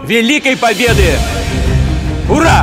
великой победы! Ура!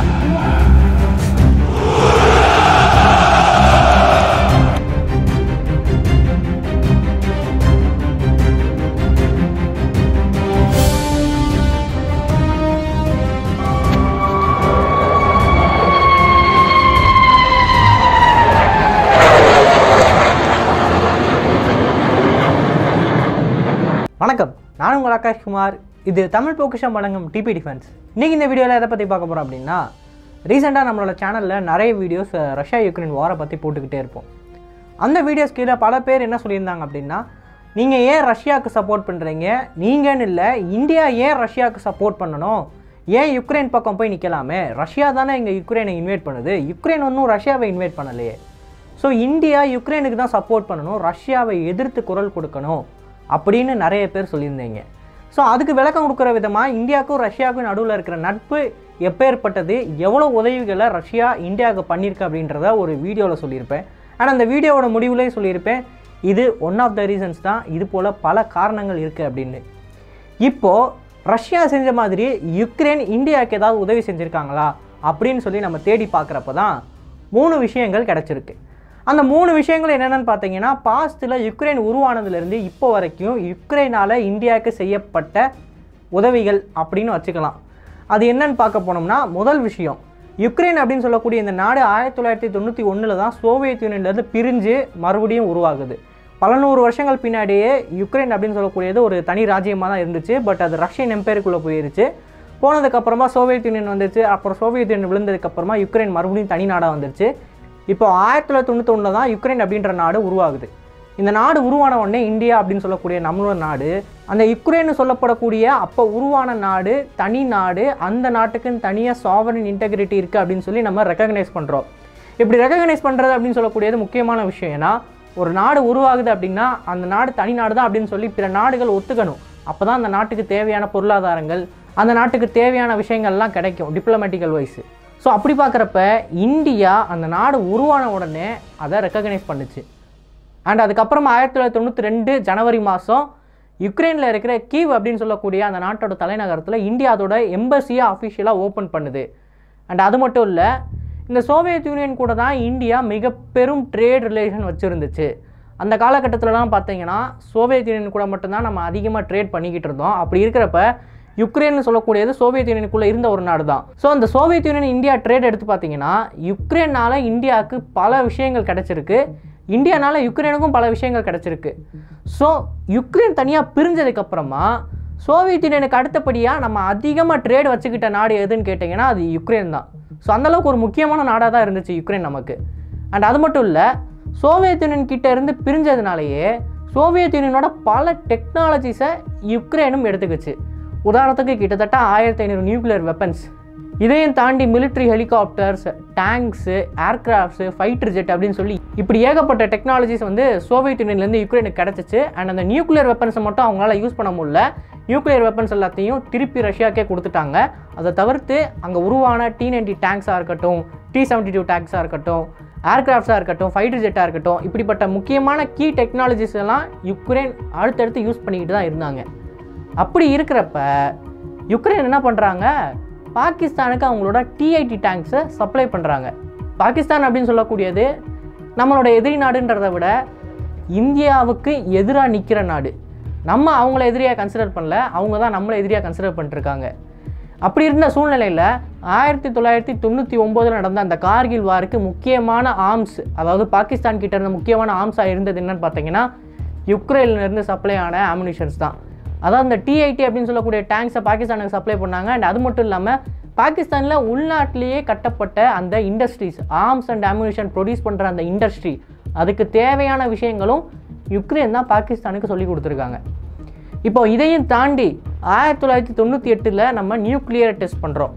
வணக்கம் நான் உங்கள் ஆகாஷ் குமார் இது தமிழ் பொக்கிஷம் வழங்கும் டிபி டிஃபென்ஸ் இன்றைக்கி இந்த வீடியோவில் எதை பற்றி பார்க்க போகிறோம் அப்படின்னா ரீசெண்டாக நம்மளோட சேனலில் நிறைய வீடியோஸ் ரஷ்யா யுக்ரைன் வாரை பற்றி போட்டுக்கிட்டே இருப்போம் அந்த வீடியோஸ் கீழே பல பேர் என்ன சொல்லியிருந்தாங்க அப்படின்னா நீங்கள் ஏன் ரஷ்யாவுக்கு சப்போர்ட் பண்ணுறீங்க நீங்கன்னு இல்லை இந்தியா ஏன் ரஷ்யாவுக்கு சப்போர்ட் பண்ணணும் ஏன் யுக்ரைன் பக்கம் போய் நிற்கலாமே ரஷ்யா தானே இங்கே யுக்ரைனை இன்வைட் பண்ணுது யுக்ரைன் ஒன்றும் ரஷ்யாவை இன்வைட் பண்ணலையே ஸோ இந்தியா யுக்ரைனுக்கு தான் சப்போர்ட் பண்ணணும் ரஷ்யாவை எதிர்த்து குரல் கொடுக்கணும் அப்படின்னு நிறைய பேர் சொல்லியிருந்தீங்க ஸோ அதுக்கு விளக்கம் கொடுக்குற விதமாக இந்தியாவுக்கும் ரஷ்யாவுக்கும் நடுவில் இருக்கிற நட்பு எப்பேற்பட்டது எவ்வளோ உதவிகளை ரஷ்யா இந்தியாவுக்கு பண்ணியிருக்கு அப்படின்றத ஒரு வீடியோவில் சொல்லியிருப்பேன் ஆனால் அந்த வீடியோவோட முடிவுலேயும் சொல்லியிருப்பேன் இது ஒன் ஆஃப் த ரீசன்ஸ் தான் இது போல் பல காரணங்கள் இருக்குது அப்படின்னு இப்போது ரஷ்யா செஞ்ச மாதிரி யுக்ரைன் இந்தியாவுக்கு ஏதாவது உதவி செஞ்சுருக்காங்களா அப்படின்னு சொல்லி நம்ம தேடி பார்க்குறப்ப தான் மூணு விஷயங்கள் கிடச்சிருக்கு அந்த மூணு விஷயங்கள் என்னென்னு பார்த்தீங்கன்னா பாஸ்ட்டில் யுக்ரைன் உருவானதுலேருந்து இப்போ வரைக்கும் யுக்ரைனால் இந்தியாவுக்கு செய்யப்பட்ட உதவிகள் அப்படின்னு வச்சுக்கலாம் அது என்னன்னு பார்க்க போனோம்னா முதல் விஷயம் யுக்ரைன் அப்படின்னு சொல்லக்கூடிய இந்த நாடு ஆயிரத்தி தொள்ளாயிரத்தி தொண்ணூற்றி ஒன்றில் தான் சோவியத் யூனியன்லேருந்து பிரிஞ்சு மறுபடியும் உருவாகுது பல நூறு வருஷங்கள் பின்னாடியே யுக்ரைன் அப்படின்னு சொல்லக்கூடியது ஒரு தனி ராஜ்யமாக தான் இருந்துச்சு பட் அது ரஷ்யன் எம்பையருக்குள்ளே போயிருச்சு போனதுக்கப்புறமா சோவியத் யூனியன் வந்துருச்சு அப்புறம் சோவியத் யூனியன் விழுந்ததுக்கப்புறமா யுக்ரைன் மறுபடியும் தனி நாடாக வந்துருச்சு இப்போ ஆயிரத்தி தொள்ளாயிரத்தி தொண்ணூத்தொன்னில் தான் யுக்ரைன் அப்படின்ற நாடு உருவாகுது இந்த நாடு உருவான உடனே இந்தியா அப்படின்னு சொல்லக்கூடிய நம்மளோட நாடு அந்த யுக்ரைன்னு சொல்லப்படக்கூடிய அப்போ உருவான நாடு தனி நாடு அந்த நாட்டுக்குன்னு தனியாக சாவரன் இன்டெகிரிட்டி இருக்குது அப்படின்னு சொல்லி நம்ம ரெக்கக்னைஸ் பண்ணுறோம் இப்படி ரெக்கக்னைஸ் பண்ணுறது அப்படின்னு சொல்லக்கூடியது முக்கியமான விஷயம் ஏன்னா ஒரு நாடு உருவாகுது அப்படின்னா அந்த நாடு தனி நாடு தான் அப்படின்னு சொல்லி பிற நாடுகள் ஒத்துக்கணும் அப்போ தான் அந்த நாட்டுக்கு தேவையான பொருளாதாரங்கள் அந்த நாட்டுக்கு தேவையான விஷயங்கள்லாம் கிடைக்கும் டிப்ளமேட்டிக்கல் வைஸ் ஸோ அப்படி பார்க்குறப்ப இந்தியா அந்த நாடு உருவான உடனே அதை ரெக்கக்னைஸ் பண்ணுச்சு அண்ட் அதுக்கப்புறமா ஆயிரத்தி தொள்ளாயிரத்தி தொண்ணூற்றி ரெண்டு ஜனவரி மாதம் யுக்ரைனில் இருக்கிற கீவ் அப்படின்னு சொல்லக்கூடிய அந்த நாட்டோட தலைநகரத்தில் இந்தியா அதோட எம்பசியை அஃபிஷியலாக ஓப்பன் பண்ணுது அண்ட் அது மட்டும் இல்லை இந்த சோவியத் யூனியன் கூட தான் இந்தியா மிக பெரும் ட்ரேட் ரிலேஷன் வச்சுருந்துச்சு அந்த காலகட்டத்திலலாம் பார்த்தீங்கன்னா சோவியத் யூனியன் கூட மட்டும்தான் நம்ம அதிகமாக ட்ரேட் பண்ணிக்கிட்டு இருந்தோம் அப்படி இருக்கிறப்ப யுக்ரைன்னு சொல்லக்கூடியது சோவியத் யூனியனுக்குள்ளே இருந்த ஒரு நாடு தான் ஸோ அந்த சோவியத் யூனியன் இந்தியா ட்ரேட் எடுத்து பார்த்தீங்கன்னா யுக்ரைனால் இந்தியாவுக்கு பல விஷயங்கள் கிடைச்சிருக்கு இந்தியானால யுக்ரைனுக்கும் பல விஷயங்கள் கிடைச்சிருக்கு ஸோ யுக்ரைன் தனியாக பிரிஞ்சதுக்கப்புறமா சோவியத் யூனியனுக்கு அடுத்தபடியாக நம்ம அதிகமாக ட்ரேட் வச்சுக்கிட்ட நாடு எதுன்னு கேட்டிங்கன்னா அது யுக்ரைன் தான் ஸோ அந்தளவுக்கு ஒரு முக்கியமான நாடாக தான் இருந்துச்சு யுக்ரைன் நமக்கு அண்ட் அது மட்டும் இல்லை சோவியத் யூனியன் கிட்ட இருந்து பிரிஞ்சதுனாலேயே சோவியத் யூனியனோட பல டெக்னாலஜிஸை யுக்ரைனும் எடுத்துக்கிச்சு உதாரணத்துக்கு கிட்டத்தட்ட ஆயிரத்தி ஐநூறு நியூக்ளியர் வெப்பன்ஸ் இதையும் தாண்டி military helicopters tanks aircrafts fighter jet அப்படின்னு சொல்லி இப்படி ஏகப்பட்ட டெக்னாலஜிஸ் வந்து சோவியத் யூனியன்லேருந்து யுக்ரைனுக்கு கிடச்சிச்சு அண்ட் அந்த நியூக்ளியர் வெப்பன்ஸை மட்டும் அவங்களால யூஸ் பண்ண முடியல நியூக்ளியர் வெப்பன்ஸ் எல்லாத்தையும் திருப்பி ரஷ்யாக்கே கொடுத்துட்டாங்க அதை தவிர்த்து அங்கே உருவான டி நைன்டி டேங்க்ஸாக இருக்கட்டும் டி செவன்டி டூ டேங்க்ஸாக இருக்கட்டும் ஏர்கிராஃப்ட்ஸாக இருக்கட்டும் ஃபைட்டர் ஜெட்டாக இருக்கட்டும் இப்படிப்பட்ட முக்கியமான கீ டெக்னாலஜிஸ் எல்லாம் யுக்ரைன் அடுத்தடுத்து யூஸ் பண்ணிக்கிட்டு தான் இருந்தாங்க அப்படி இருக்கிறப்ப யுக்ரைன் என்ன பண்ணுறாங்க பாகிஸ்தானுக்கு அவங்களோட டிஐடி டேங்க்ஸை சப்ளை பண்ணுறாங்க பாகிஸ்தான் அப்படின்னு சொல்லக்கூடியது நம்மளோட எதிரி நாடுன்றதை விட இந்தியாவுக்கு எதிராக நிற்கிற நாடு நம்ம அவங்கள எதிரியாக கன்சிடர் பண்ணல அவங்க தான் நம்மளை எதிரியாக கன்சிடர் பண்ணிருக்காங்க அப்படி இருந்த சூழ்நிலையில் ஆயிரத்தி தொள்ளாயிரத்தி தொண்ணூற்றி ஒம்போதில் நடந்த அந்த கார்கில் வாருக்கு முக்கியமான ஆர்ம்ஸ் அதாவது பாகிஸ்தான் கிட்ட இருந்த முக்கியமான ஆர்ம்ஸாக இருந்தது என்னன்னு பார்த்தீங்கன்னா யுக்ரைன்லேருந்து சப்ளை ஆன ஆமுனிஷன்ஸ் தான் அதாவது இந்த டிஐடி அப்படின்னு சொல்லக்கூடிய டேங்க்ஸை பாகிஸ்தானுக்கு சப்ளை பண்ணாங்க அண்ட் அது மட்டும் இல்லாமல் பாகிஸ்தானில் உள்நாட்டிலேயே கட்டப்பட்ட அந்த industries arms and ammunition produce பண்ணுற அந்த இண்டஸ்ட்ரி அதுக்கு தேவையான விஷயங்களும் யுக்ரைன் தான் பாகிஸ்தானுக்கு சொல்லி கொடுத்துருக்காங்க இப்போ இதையும் தாண்டி ஆயிரத்தி தொள்ளாயிரத்தி தொண்ணூற்றி எட்டில் நம்ம நியூக்ளியர் டெஸ்ட் பண்ணுறோம்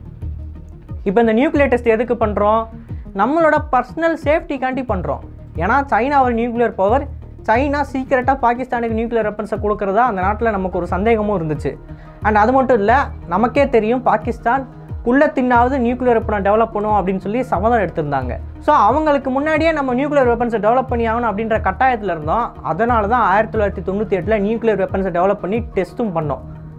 இப்போ இந்த நியூக்ளியர் டெஸ்ட் எதுக்கு பண்ணுறோம் நம்மளோட பர்சனல் சேஃப்டிக்காண்டி பண்ணுறோம் ஏன்னா சைனா ஒரு நியூக்ளியர் பவர் சைனா சீக்கிரட்டாக பாகிஸ்தானுக்கு நியூக்ளியர் வெப்பன்ஸை கொடுக்குறதா அந்த நாட்டில் நமக்கு ஒரு சந்தேகமும் இருந்துச்சு அண்ட் அது மட்டும் இல்லை நமக்கே தெரியும் பாகிஸ்தான் குள்ளத்தின்னாவது நியூக்ளியர் வெப்பனை டெவலப் பண்ணும் அப்படின்னு சொல்லி சம்மதம் எடுத்திருந்தாங்க ஸோ அவங்களுக்கு முன்னாடியே நம்ம நியூக்ளியர் வெப்பன்ஸை டெவலப் பண்ணி ஆகணும் அப்படின்ற கட்டாயத்தில் இருந்தோம் அதனால தான் ஆயிரத்தி தொள்ளாயிரத்தி தொண்ணூற்றி எட்டில் நியூக்ளியர் வெப்பன்ஸை டெவலப் பண்ணி டெஸ்ட்டும் பண்ணோம்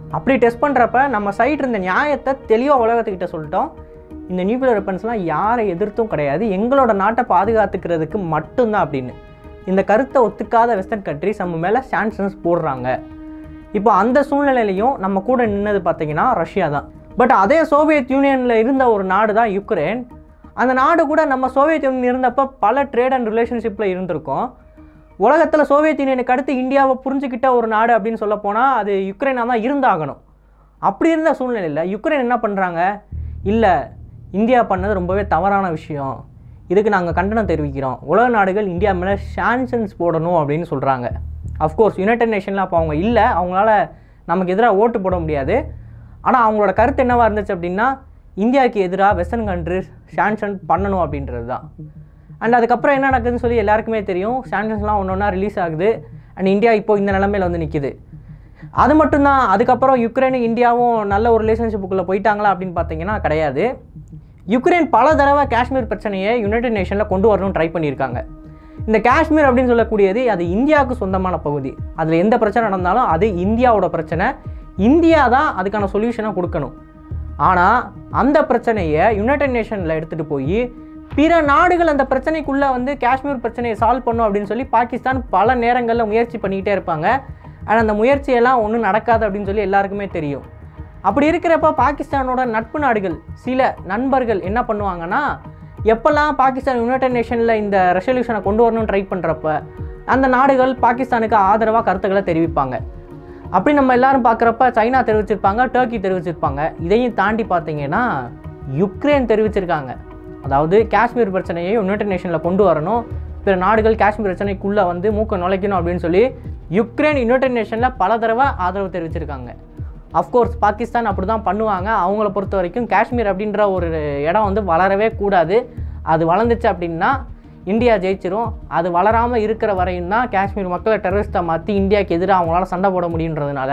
அப்படி டெஸ்ட் பண்ணுறப்ப நம்ம சைடு இருந்த நியாயத்தை தெளிவாக உலகத்துக்கிட்ட சொல்லிட்டோம் இந்த நியூக்ளியர் வெப்பன்ஸ்லாம் யாரை எதிர்த்தும் கிடையாது எங்களோட நாட்டை பாதுகாத்துக்கிறதுக்கு மட்டும்தான் அப்படின்னு இந்த கருத்தை ஒத்துக்காத வெஸ்டர்ன் கண்ட்ரிஸ் நம்ம மேலே சாங்ஷன்ஸ் போடுறாங்க இப்போ அந்த சூழ்நிலையிலையும் நம்ம கூட நின்னது பார்த்தீங்கன்னா ரஷ்யா தான் பட் அதே சோவியத் யூனியனில் இருந்த ஒரு நாடு தான் யுக்ரைன் அந்த நாடு கூட நம்ம சோவியத் யூனியன் இருந்தப்போ பல ட்ரேட் அண்ட் ரிலேஷன்ஷிப்பில் இருந்திருக்கோம் உலகத்தில் சோவியத் யூனியனுக்கு அடுத்து இந்தியாவை புரிஞ்சுக்கிட்ட ஒரு நாடு அப்படின்னு சொல்ல போனால் அது யுக்ரைனாக தான் இருந்தாகணும் அப்படி இருந்த சூழ்நிலையில் யுக்ரைன் என்ன பண்ணுறாங்க இல்லை இந்தியா பண்ணது ரொம்பவே தவறான விஷயம் இதுக்கு நாங்கள் கண்டனம் தெரிவிக்கிறோம் உலக நாடுகள் இந்தியா மேலே சாங்ஷன்ஸ் போடணும் அப்படின்னு சொல்கிறாங்க அஃப்கோர்ஸ் யுனைடெட் நேஷனில் அப்போ அவங்க இல்லை அவங்களால நமக்கு எதிராக ஓட்டு போட முடியாது ஆனால் அவங்களோட கருத்து என்னவா இருந்துச்சு அப்படின்னா இந்தியாவுக்கு எதிராக வெஸ்டர்ன் கண்ட்ரிஸ் சாங்ஷன் பண்ணணும் அப்படின்றது தான் அண்ட் அதுக்கப்புறம் என்ன நடக்குதுன்னு சொல்லி எல்லாருக்குமே தெரியும் சாங்ஷன்ஸ்லாம் ஒன்று ஒன்றா ரிலீஸ் ஆகுது அண்ட் இந்தியா இப்போ இந்த நிலமையில வந்து நிற்கிது அது மட்டும்தான் அதுக்கப்புறம் யுக்ரைனும் இந்தியாவும் நல்ல ஒரு ரிலேஷன்ஷிப்புக்குள்ளே போயிட்டாங்களா அப்படின்னு பார்த்தீங்கன்னா கிடையாது யுக்ரைன் பல தடவை காஷ்மீர் பிரச்சனையை யுனைடெட் நேஷனில் கொண்டு வரணும்னு ட்ரை பண்ணியிருக்காங்க இந்த காஷ்மீர் அப்படின்னு சொல்லக்கூடியது அது இந்தியாவுக்கு சொந்தமான பகுதி அதில் எந்த பிரச்சனை நடந்தாலும் அது இந்தியாவோட பிரச்சனை இந்தியா தான் அதுக்கான சொல்யூஷனை கொடுக்கணும் ஆனால் அந்த பிரச்சனையை யுனைடெட் நேஷனில் எடுத்துகிட்டு போய் பிற நாடுகள் அந்த பிரச்சனைக்குள்ளே வந்து காஷ்மீர் பிரச்சனையை சால்வ் பண்ணும் அப்படின்னு சொல்லி பாகிஸ்தான் பல நேரங்களில் முயற்சி பண்ணிக்கிட்டே இருப்பாங்க ஆனால் அந்த முயற்சியெல்லாம் ஒன்றும் நடக்காது அப்படின்னு சொல்லி எல்லாருக்குமே தெரியும் அப்படி இருக்கிறப்ப பாகிஸ்தானோட நட்பு நாடுகள் சில நண்பர்கள் என்ன பண்ணுவாங்கன்னா எப்போல்லாம் பாகிஸ்தான் யுனைடெட் நேஷனில் இந்த ரெசல்யூஷனை கொண்டு வரணும்னு ட்ரை பண்ணுறப்ப அந்த நாடுகள் பாகிஸ்தானுக்கு ஆதரவாக கருத்துக்களை தெரிவிப்பாங்க அப்படி நம்ம எல்லாரும் பார்க்குறப்ப சைனா தெரிவிச்சிருப்பாங்க டர்க்கி தெரிவிச்சிருப்பாங்க இதையும் தாண்டி பார்த்தீங்கன்னா யுக்ரைன் தெரிவிச்சிருக்காங்க அதாவது காஷ்மீர் பிரச்சனையை யுனைடெட் நேஷனில் கொண்டு வரணும் பிற நாடுகள் காஷ்மீர் பிரச்சனைக்குள்ளே வந்து மூக்க நுழைக்கணும் அப்படின்னு சொல்லி யுக்ரைன் யுனைடெட் நேஷனில் பல தடவை ஆதரவு தெரிவிச்சிருக்காங்க அஃப்கோர்ஸ் பாகிஸ்தான் அப்படி தான் பண்ணுவாங்க அவங்கள பொறுத்த வரைக்கும் காஷ்மீர் அப்படின்ற ஒரு இடம் வந்து வளரவே கூடாது அது வளர்ந்துச்சு அப்படின்னா இந்தியா ஜெயிச்சிரும் அது வளராமல் இருக்கிற வரையும் தான் காஷ்மீர் மக்களை டெரரிஸ்ட்டாக மாற்றி இந்தியாவுக்கு எதிராக அவங்களால சண்டை போட முடியுன்றதுனால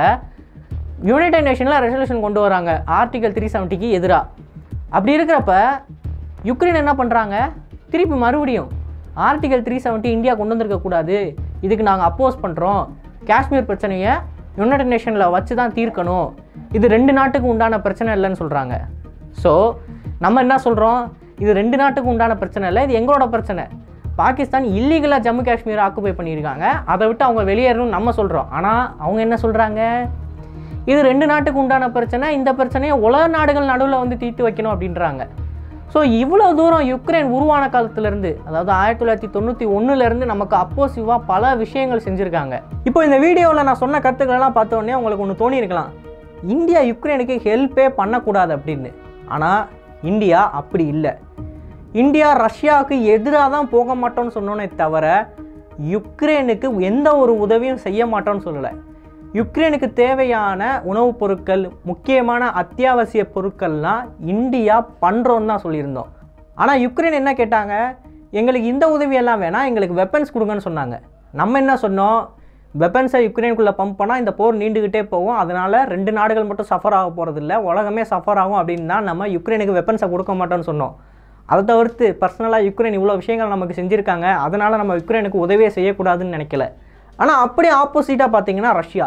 யுனைடெட் நேஷனில் ரெசல்யூஷன் கொண்டு வராங்க ஆர்டிகல் த்ரீ செவன்ட்டிக்கு எதிராக அப்படி இருக்கிறப்ப யுக்ரைன் என்ன பண்ணுறாங்க திருப்பி மறுபடியும் ஆர்டிகல் த்ரீ செவன்ட்டி இந்தியா கொண்டு வந்திருக்கக்கூடாது இதுக்கு நாங்கள் அப்போஸ் பண்ணுறோம் காஷ்மீர் பிரச்சனையை யுனைடெட் நேஷனில் வச்சு தான் தீர்க்கணும் இது ரெண்டு நாட்டுக்கு உண்டான பிரச்சனை இல்லைன்னு சொல்கிறாங்க ஸோ நம்ம என்ன சொல்கிறோம் இது ரெண்டு நாட்டுக்கு உண்டான பிரச்சனை இல்லை இது எங்களோட பிரச்சனை பாகிஸ்தான் இல்லீகலாக ஜம்மு காஷ்மீர் ஆக்குபை பண்ணியிருக்காங்க அதை விட்டு அவங்க வெளியேறணும்னு நம்ம சொல்கிறோம் ஆனால் அவங்க என்ன சொல்கிறாங்க இது ரெண்டு நாட்டுக்கு உண்டான பிரச்சனை இந்த பிரச்சனையை உலக நாடுகள் நடுவில் வந்து தீர்த்து வைக்கணும் அப்படின்றாங்க ஸோ இவ்வளோ தூரம் யுக்ரைன் உருவான காலத்துலேருந்து அதாவது ஆயிரத்தி தொள்ளாயிரத்தி தொண்ணூற்றி ஒன்றுலேருந்து நமக்கு அப்போசிவாக பல விஷயங்கள் செஞ்சுருக்காங்க இப்போ இந்த வீடியோவில் நான் சொன்ன கருத்துக்களெல்லாம் பார்த்த உடனே உங்களுக்கு ஒன்று தோணியிருக்கலாம் இந்தியா யுக்ரைனுக்கு ஹெல்ப்பே பண்ணக்கூடாது அப்படின்னு ஆனால் இந்தியா அப்படி இல்லை இந்தியா ரஷ்யாவுக்கு எதிராக தான் போக மாட்டோம்னு சொன்னோன்னே தவிர யுக்ரைனுக்கு எந்த ஒரு உதவியும் செய்ய மாட்டோம்னு சொல்லலை யுக்ரைனுக்கு தேவையான உணவுப் பொருட்கள் முக்கியமான அத்தியாவசிய பொருட்கள்லாம் இந்தியா பண்ணுறோன்னு தான் சொல்லியிருந்தோம் ஆனால் யுக்ரைன் என்ன கேட்டாங்க எங்களுக்கு இந்த உதவியெல்லாம் வேணாம் எங்களுக்கு வெப்பன்ஸ் கொடுங்கன்னு சொன்னாங்க நம்ம என்ன சொன்னோம் வெப்பன்ஸை யுக்ரைனுக்குள்ளே பம்ப் பண்ணால் இந்த போர் நீண்டுக்கிட்டே போகும் அதனால் ரெண்டு நாடுகள் மட்டும் சஃபர் ஆக போகிறதில்ல உலகமே சஃபர் ஆகும் அப்படின்னு தான் நம்ம யுக்ரைனுக்கு வெப்பன்ஸை கொடுக்க மாட்டோம்னு சொன்னோம் அதை தவிர்த்து பர்சனலாக யுக்ரைன் இவ்வளோ விஷயங்கள் நமக்கு செஞ்சுருக்காங்க அதனால் நம்ம யுக்ரைனுக்கு உதவியே செய்யக்கூடாதுன்னு நினைக்கல ஆனால் அப்படியே ஆப்போசிட்டாக பார்த்தீங்கன்னா Russia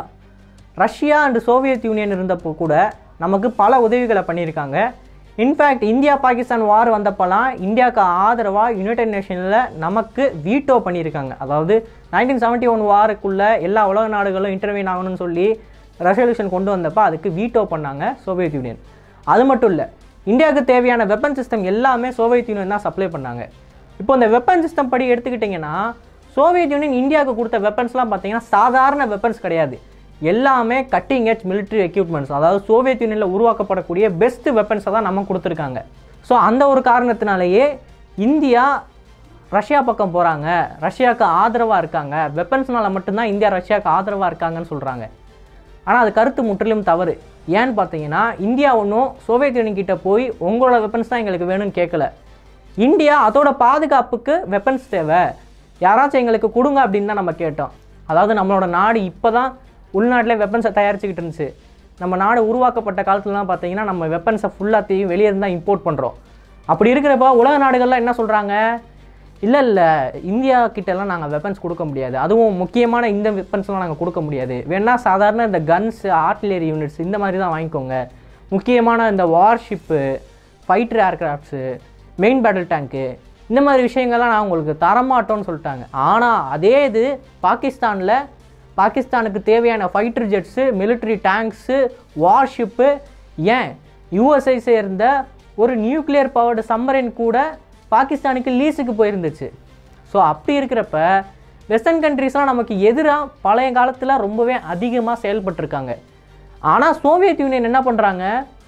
Russia and Soviet Union இருந்தப்போ கூட நமக்கு பல உதவிகளை பண்ணியிருக்காங்க இன்ஃபேக்ட் இந்தியா பாகிஸ்தான் வார் வந்தப்போலாம் இந்தியாவுக்கு ஆதரவாக யுனைடெட் நேஷனில் நமக்கு வீட்டோ பண்ணியிருக்காங்க அதாவது நைன்டீன் செவன்ட்டி ஒன் வாருக்குள்ளே எல்லா உலக நாடுகளும் இன்டர்வியூன் ஆகணும்னு சொல்லி ரெசல்யூஷன் கொண்டு வந்தப்போ அதுக்கு வீட்டோ பண்ணாங்க சோவியத் யூனியன் அது மட்டும் இல்லை இந்தியாவுக்கு தேவையான வெப்பன் சிஸ்டம் எல்லாமே சோவியத் யூனியன் தான் சப்ளை பண்ணாங்க இப்போ இந்த வெப்பன் சிஸ்டம் படி எடுத்துக்கிட்டிங்கன்னா சோவியத் யூனியன் இந்தியாவுக்கு கொடுத்த வெப்பன்ஸ்லாம் பார்த்தீங்கன்னா சாதாரண வெப்பன்ஸ் கிடையாது எல்லாமே கட்டிங் எட்ஜ் military எக்யூப்மெண்ட்ஸ் அதாவது சோவியத் யூனியனில் உருவாக்கப்படக்கூடிய பெஸ்ட் வெப்பன்ஸை தான் நம்ம கொடுத்துருக்காங்க ஸோ அந்த ஒரு காரணத்தினாலேயே இந்தியா ரஷ்யா பக்கம் போகிறாங்க ரஷ்யாவுக்கு ஆதரவாக இருக்காங்க வெப்பன்ஸ்னால மட்டும்தான் இந்தியா ரஷ்யாவுக்கு ஆதரவாக இருக்காங்கன்னு சொல்கிறாங்க ஆனால் அது கருத்து முற்றிலும் தவறு ஏன்னு பார்த்தீங்கன்னா இந்தியா ஒன்றும் சோவியத் யூனியன் கிட்ட போய் உங்களோட வெப்பன்ஸ் தான் எங்களுக்கு வேணும்னு கேட்கல இந்தியா அதோட பாதுகாப்புக்கு வெப்பன்ஸ் தேவை யாராச்சும் எங்களுக்கு கொடுங்க அப்படின்னு தான் நம்ம கேட்டோம் அதாவது நம்மளோட நாடு இப்போ தான் உள்நாட்டில் வெப்பன்ஸை தயாரிச்சுக்கிட்டு இருந்துச்சு நம்ம நாடு உருவாக்கப்பட்ட காலத்துலலாம் பார்த்தீங்கன்னா நம்ம வெப்பன்ஸை ஃபுல்லாத்தையும் வெளியே இருந்தால் இம்போர்ட் பண்ணுறோம் அப்படி இருக்கிறப்ப உலக நாடுகள்லாம் என்ன சொல்கிறாங்க இல்லை இல்லை இந்தியா கிட்டலாம் நாங்கள் வெப்பன்ஸ் கொடுக்க முடியாது அதுவும் முக்கியமான இந்த வெப்பன்ஸ்லாம் நாங்கள் கொடுக்க முடியாது வேணா சாதாரண இந்த கன்ஸ் ஆர்டிலரி யூனிட்ஸ் இந்த மாதிரி தான் வாங்கிக்கோங்க முக்கியமான இந்த warship fighter aircrafts main battle tank இந்த மாதிரி விஷயங்கள்லாம் நான் உங்களுக்கு தரமாட்டோம்னு சொல்லிட்டாங்க ஆனால் அதே இது பாகிஸ்தானில் பாகிஸ்தானுக்கு தேவையான fighter jets military tanks warship ஏன் யூஎஸ்ஐ சேர்ந்த ஒரு நியூக்ளியர் பவர்டு சம்மரின் கூட பாகிஸ்தானுக்கு லீஸுக்கு போயிருந்துச்சு ஸோ அப்படி இருக்கிறப்ப வெஸ்டர்ன் கண்ட்ரீஸ்லாம் நமக்கு எதிராக பழைய காலத்தில் ரொம்பவே அதிகமாக செயல்பட்டிருக்காங்க ஆனால் சோவியத் யூனியன் என்ன பண்ணுறாங்க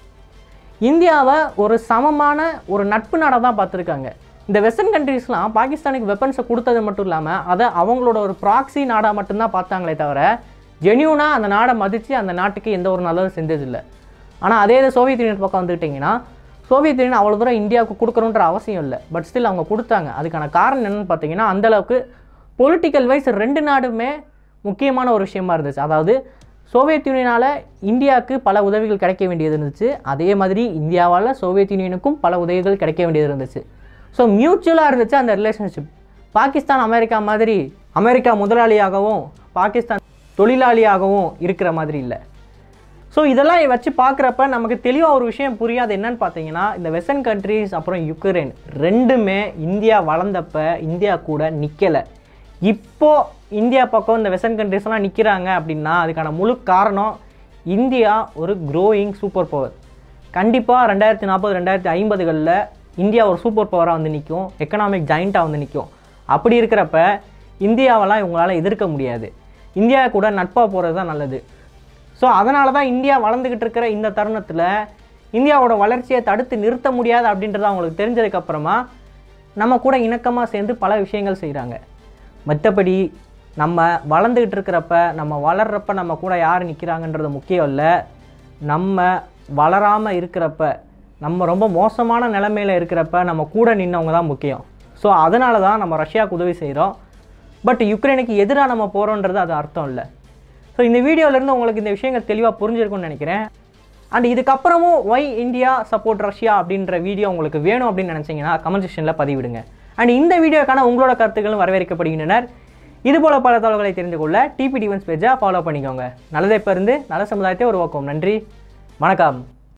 இந்தியாவை ஒரு சமமான ஒரு நட்பு நாடாக தான் பார்த்துருக்காங்க இந்த வெஸ்டர்ன் கண்ட்ரீஸ்லாம் பாகிஸ்தானுக்கு வெப்பன்ஸை கொடுத்தது மட்டும் இல்லாமல் அதை அவங்களோட ஒரு ப்ராக்ஸி நாடாக மட்டும்தான் பார்த்தாங்களே தவிர ஜென்யூனாக அந்த நாடை மதித்து அந்த நாட்டுக்கு எந்த ஒரு நல்லதும் செஞ்சதில்லை ஆனால் அதே இது சோவியத் யூனியன் பக்கம் வந்துக்கிட்டிங்கன்னா சோவியத் யூனியன் அவ்வளோ தூரம் இந்தியாவுக்கு கொடுக்கணுன்ற அவசியம் இல்லை பட் ஸ்டில் அவங்க கொடுத்தாங்க அதுக்கான காரணம் என்னென்னு பார்த்தீங்கன்னா அந்தளவுக்கு பொலிட்டிக்கல் வைஸ் ரெண்டு நாடுமே முக்கியமான ஒரு விஷயமா இருந்துச்சு அதாவது சோவியத் யூனியனால் இந்தியாவுக்கு பல உதவிகள் கிடைக்க வேண்டியது இருந்துச்சு அதே மாதிரி இந்தியாவால் சோவியத் யூனியனுக்கும் பல உதவிகள் கிடைக்க வேண்டியது இருந்துச்சு ஸோ மியூச்சுவலாக இருந்துச்சு அந்த ரிலேஷன்ஷிப் பாகிஸ்தான் அமெரிக்கா மாதிரி அமெரிக்கா முதலாளியாகவும் பாகிஸ்தான் தொழிலாளியாகவும் இருக்கிற மாதிரி இல்லை ஸோ இதெல்லாம் வச்சு பார்க்குறப்ப நமக்கு தெளிவாக ஒரு விஷயம் புரியாது என்னன்னு பார்த்தீங்கன்னா இந்த வெஸ்டர்ன் கண்ட்ரீஸ் அப்புறம் யுக்ரைன் ரெண்டுமே இந்தியா வளர்ந்தப்ப இந்தியா கூட நிற்கலை இப்போ இந்தியா பக்கம் இந்த வெஸ்டர்ன் கண்ட்ரீஸ்லாம் நிற்கிறாங்க அப்படின்னா அதுக்கான முழு காரணம் இந்தியா ஒரு க்ரோயிங் சூப்பர் பவர் கண்டிப்பாக ரெண்டாயிரத்தி நாற்பது ரெண்டாயிரத்தி ஐம்பதுகளில் இந்தியா ஒரு சூப்பர் பவராக வந்து நிற்கும் எக்கனாமிக் ஜாயிண்ட்டாக வந்து நிற்கும் அப்படி இருக்கிறப்ப இந்தியாவெல்லாம் இவங்களால் எதிர்க்க முடியாது இந்தியா கூட நட்பாக போகிறது தான் நல்லது ஸோ அதனால தான் இந்தியா வளர்ந்துக்கிட்டு இருக்கிற இந்த தருணத்தில் இந்தியாவோட வளர்ச்சியை தடுத்து நிறுத்த முடியாது அப்படின்றது அவங்களுக்கு தெரிஞ்சதுக்கப்புறமா நம்ம கூட இணக்கமாக சேர்ந்து பல விஷயங்கள் செய்கிறாங்க மற்றபடி நம்ம வளர்ந்துக்கிட்டு இருக்கிறப்ப நம்ம வளர்றப்ப நம்ம கூட யார் நிற்கிறாங்கன்றது முக்கியம் இல்லை நம்ம வளராமல் இருக்கிறப்ப நம்ம ரொம்ப மோசமான நிலைமையில் இருக்கிறப்ப நம்ம கூட நின்னவங்க தான் முக்கியம் ஸோ அதனால தான் நம்ம ரஷ்யாவுக்கு உதவி செய்கிறோம் பட் யுக்ரைனுக்கு எதிராக நம்ம போகிறோன்றது அது அர்த்தம் இல்லை ஸோ இந்த வீடியோலேருந்து உங்களுக்கு இந்த விஷயங்கள் தெளிவாக புரிஞ்சிருக்கும்னு நினைக்கிறேன் அண்ட் இதுக்கப்புறமும் ஒய் இந்தியா சப்போர்ட் ரஷ்யா அப்படின்ற வீடியோ உங்களுக்கு வேணும் அப்படின்னு நினச்சிங்கன்னா கமெண்ட் செக்ஷனில் பதிவிடுங்க அண்ட் இந்த வீடியோக்கான உங்களோட கருத்துக்களும் வரவேற்கப்படுகின்றனர் இதுபோல் பல தகவல்களை தெரிந்து கொள்ள டிபி டிவன்ஸ் பேஜை ஃபாலோ பண்ணிக்கோங்க நல்லதை இருந்து நல்ல சமுதாயத்தை உருவாக்கும் நன்றி வணக்கம்